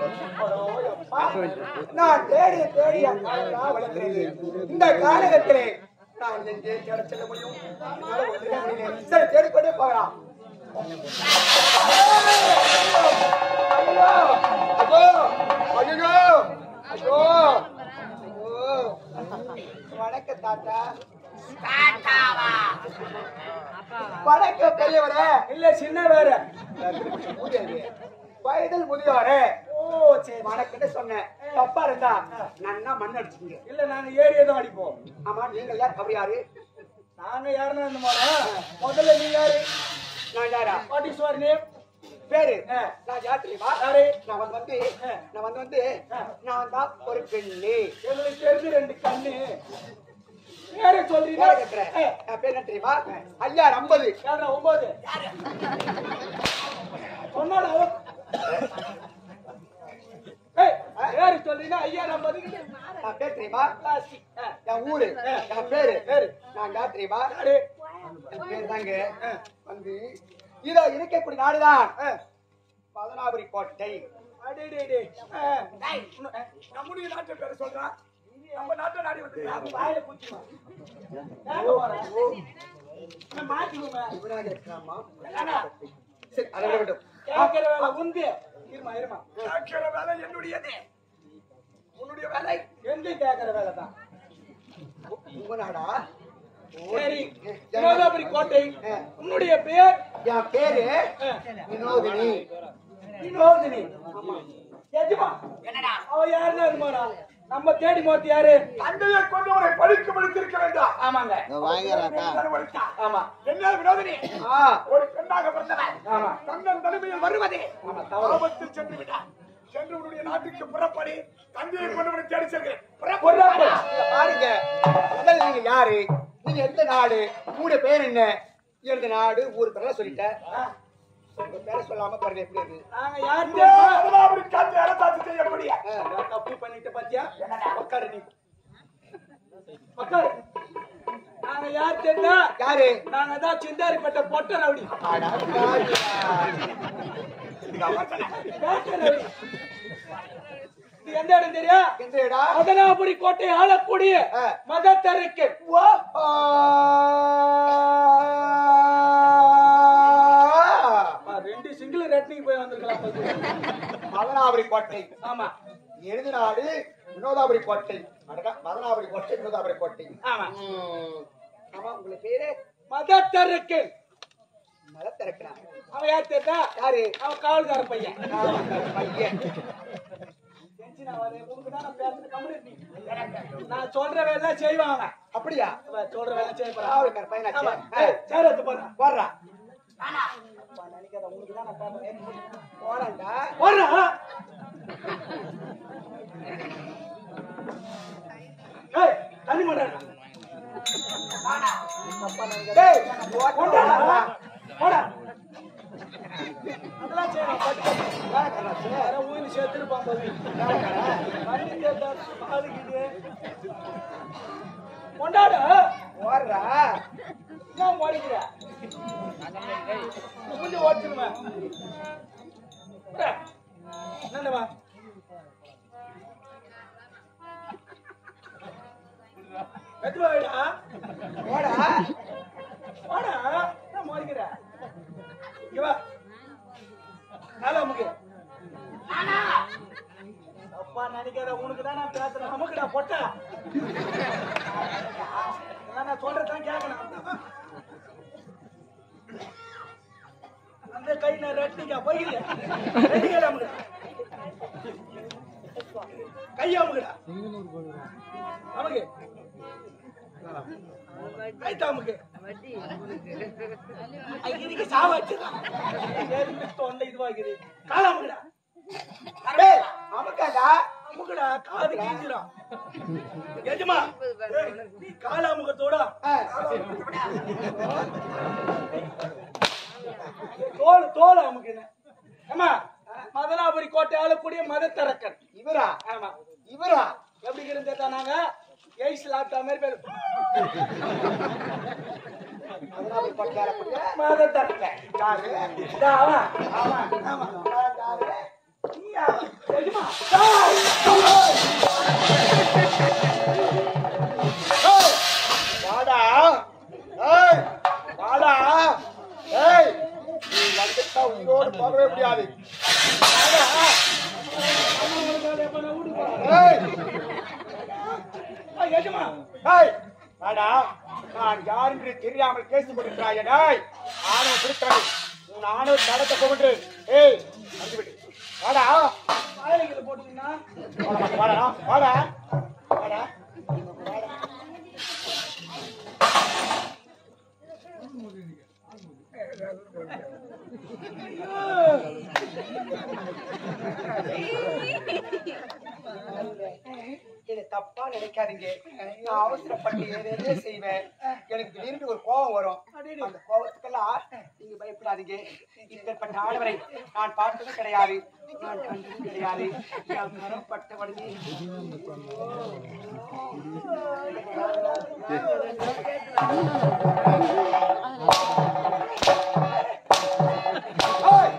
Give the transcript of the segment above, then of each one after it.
நான் தேடி தேடி அங்காளெல்லாம் வளர்க்கிறது இந்த காலகத்திலே நான் எங்கே தேட செல்ல முடியும் என்னால ஒன்றுமே முடியல. சரி தேடிக்கொண்டே போகலாம் ஐயோ! ஐயோ! ஐயோ! ஐயோ! வணக்கம் தாத்தா வணக்கம் பெரியவரே இல்ல சின்ன வேற வயதில் முதியோரே ஓ சரி வணக்கம்னு சொன்னேன் தப்பா இருந்தா நன்னா மண் அடிச்சுங்க இல்ல நாங்க ஏரியா தான் அடிப்போம் ஆமா நீங்கள் யார் அவர் யாரு நாங்க யாருன்னா இந்த மாதிரி முதல்ல நீ யாரு நான் யாரா வாட் இஸ் யுவர் நேம் பேரு ஆ. நான் யார் தெரியுமா யாரு? நான் வந்து வந்து ஆ. நான் வந்து வந்து ஆ. நான் தான் ஒரு பெண்ணு எங்களுக்கு தெரிஞ்சு ரெண்டு கண்ணு பேரை சொல்றீங்க பேரை கேட்கிறேன். என் பேர் என்ன தெரியுமா ஐயா ஐம்பது யாரா ஒன்பது சொன்னாடா அவன். ஏய், பேரு சொல்றீங்க ஐயா நம்ம நான் பேர் தெரியுமா என் ஊரு என் பேரு பேரு. நான் யார் தெரியுமா யாரு என் பேர் தாங்க வந்து இதோ இருக்கக்கூடிய நாடுதான் பதனாபுரி கோட்டை அடேடேடே. ஆ. நம்முடைய நாட்டு பேரை சொல்றான் நம்ம நாட்டு நாடி வந்து வாயில பூச்சிமா. கேட்க போறேன். நான் மாட்டிக்குவேன். இவராக இருக்கலாமா சரி அதை விட விடும் கேட்கிற வேலை உந்து. இருமா, இருமா. கேட்கிற வேலை என்னுடையது உன்னுடைய வேலை எங்க கேட்கிற வேலை தான். உங்க நாடா சரி. வினோதாபுரி கோட்டை. உன்னுடைய பேர் என் பேரு ஆ, வினோதினி வினோதினி. எஜமா. அவ யாருன்னா இருமாடா? நம்ம தேடி மோத்தி யாரு தந்தையை கொண்டு உன்னை பழிக்கு பழித்திருக்க வேண்டாம் ஆமாங்க கருவழித்தா. ஆமா என்ன வினோதினி ஒரு பெண்ணாக பிறந்தவன் ஆமா தன்னன் தனிமையில் வருவதே ஆமா, தவறு. ஆபத்தில் சென்று விட்டான் சென்று உன்னுடைய நாட்டுக்கு புறப்படி தந்தையை கொண்டு உன்னை தேடி செல்கிறேன் புறப்படு. இங்க பாருங்க முதல்ல நீங்க யாரு நீங்க எந்த நாடு உங்களுடைய பேர் என்ன எந்த நாடு ஊர் பேர சொல்லிட்டேன் உங்க பேரை சொல்லாம பாருங்க எப்படி இருக்கு நாங்க யார் தெரியுமா? அரசாட்சி செய்யக்கூடிய நான் தப்பு பண்ணிட்டு பாத்தியா உட்காரு நீ உட்காரு நாங்க யார் தெரிஞ்சா யாரு நாங்க தான் சிந்தாரிப்பட்ட பொட்ட ரவுடி பேட்ட ரவுடி இது எந்த இடம் தெரியா எந்த இடா மதனாபுரி கோட்டை ஆளக்கூடிய ஆ. மதத்தருக்கு ரெண்டு சிங்கிள் ரெட்னிக்கு போய் வந்திருக்கலாம் பாத்து. மதனாபுரி கோட்டை ஆமா எழுது நாடு வினோதாபுரி கோட்டை அடடா, மதனாபுரி கோட்டை வினோதாபுரி கோட்டை ஆமா ம். ஆமா உங்களுக்கு பேரு மதத்தருக்கு மதத்திறக்கிறான் அவன் யார் தெரியா யாரு அவன் காவல்கார பையன் ஆமா, பையன் டென்ஷன் ஆகாதே, உனக்கு தான் நான் பேசுறது கம்முனு இரு. நான் சொல்ற வேலை செய்வான் அவன். அப்படியா அவன் சொல்ற வேலை செய்ய போறான். காவல்கார பையனாச்சே. ஆமா. ஆ. ஏய், சேர் எடுத்து போடுறா. போடுறா அப்பா, நினைக்காத, உனக்கு தான் நான் பேசுறேன். போறான்டா போடுறா. ஏய், தண்ணி மாட்டாடா. டேய், போடாடா. போடா. போடா. அதெல்லாம் செய்யணும், பட்டு. வேலைக்காரனாச்சே. வேற ஊயில சேர்த்துருப்பான் பாரு. தண்ணி கேட்டா பாலுக்குது. கொண்டாடு போடுறா. என்ன ஓடிக்கிற கொஞ்சம் ஓடிச்சுருவேன் என்னண்டவா மெதுவா வைடா போடா. வாடா என்ன மோதிக்கிற இங்க வா கால அமுக்கு அப்பா நினைக்காத உனக்கு தான் நான் பேசுறேன் அமுக்குடா பொட்டா இதெல்லாம் நான் சொல்றதான் கேட்கணும் அந்த கை நான் ரெட்டிக்கா போய்க்கல ரெட்டிக்கா அமுக்குடா கை அமுக்குடா அமுக்கு கை தாமுக்கு இதுக்கு சாவாச்சுதான் தொண்டை இதுவாக்குது கால அமுக்குடா டேய், அமுக்காதா. அமுக்குடா காது கீஞ்சிடும் எஜமா ஏய், நீ கால அமுக்கத்தோட ஆ. தோல் தோல் அமுக்குன்னு ஏமா மதனாபுரி கோட்டை ஆளக்கூடிய மதத்தரக்கன் இவரா ஆமா இவரா எப்படி இருந்தா நாங்க எய்ஸ் லாப்டா மாதிரி பேர் மதனாபுரி கோட்டை ஆளக்கூடிய மதத்தரக்கன் யாரு? இதா அவன். ஆமா. ஆமா. யாரு? நீயா? எஜமா எஜமா ஏய், வாடா ஏய் வாடா ஏய் நீ வந்துட்டா உயிரோடு போகவே முடியாது வாடா ஏய் எஜமா ஏய் வாடா நான் யார் என்று தெரியாமல் பேசிக் கொண்டிருக்கிறாய் டேய் ஆணவம் பிடித்தாடு உன் ஆணவம் நடத்த போகின்று ஏய் வந்துவிடு வாடா ஆயிரங்களை போட்டுங்கன்னா வாடா வாடா வாடா வாடா இதை தப்பா நினைக்காதீங்க நான் அவசரப்பட்டு ஏதேதோ செய்வேன் எனக்கு திடீர்னு ஒரு கோபம் வரும் அந்த கோபத்துக்கெல்லாம் நீங்க பயப்படாதீங்க இப்பேற்பட்ட ஆடவரை நான் பார்த்ததும் கிடையாது நான் கண்டதும் கிடையாது நான் மரப்பட்ட உடனே ஏய்!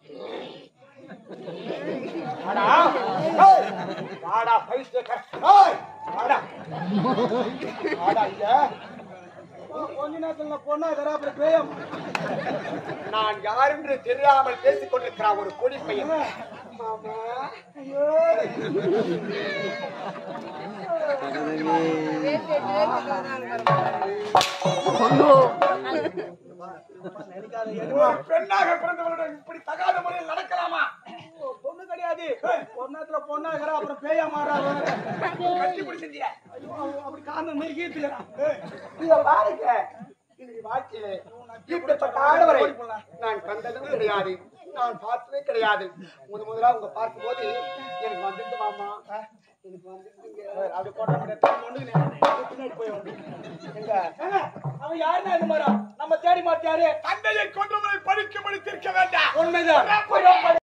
வாடா ஏய்! வாடா பைத்தியக்கார ஏய்! வாடா வாடா இங்க கொஞ்ச நேரத்துல நான் பொண்ணா தரா அப்புறம் பேயம் நான் யார் என்று தெரியாமல் பேசிக் கொண்டிருக்கிறான் ஒரு கொடி பையன் மாமா ஒரு பெண்ணாக பிறந்தவளிடம் இப்படி தகாத முறையில் நடக்கலாமா பொண்ணு கிடையாது ஒரு நேரத்துல பொண்ணா இருக்கிறா அப்புறம் பேயா மாறாரு கட்டி பிடிச்சிருந்தியா ஐயோ, அவ- அப்படி காந்த மாதிரி கீர்த்துக்கிறான் இத பாருங்க இன்னைக்கு வாழ்க்கையில இப்படிப்பட்ட ஆடவரை நான் கண்டதும் கிடையாது நான் பார்த்ததே கிடையாது முத முதலா உங்க பார்க்கும்போது எனக்கு வந்துட்டு மாமா எனக்கு வந்துட்டுங்க அப்படி போட்டா பொண்ணு பின்னாடி போய் வந்து எங்க ஏங்க, அவன் யாருன்னா இந்த மாதிரி நம்ம தேடி மாத்தியாரு தந்தையை கொன்றவரை படிக்க படித்திருக்க வேண்டாம் உண்மைதான்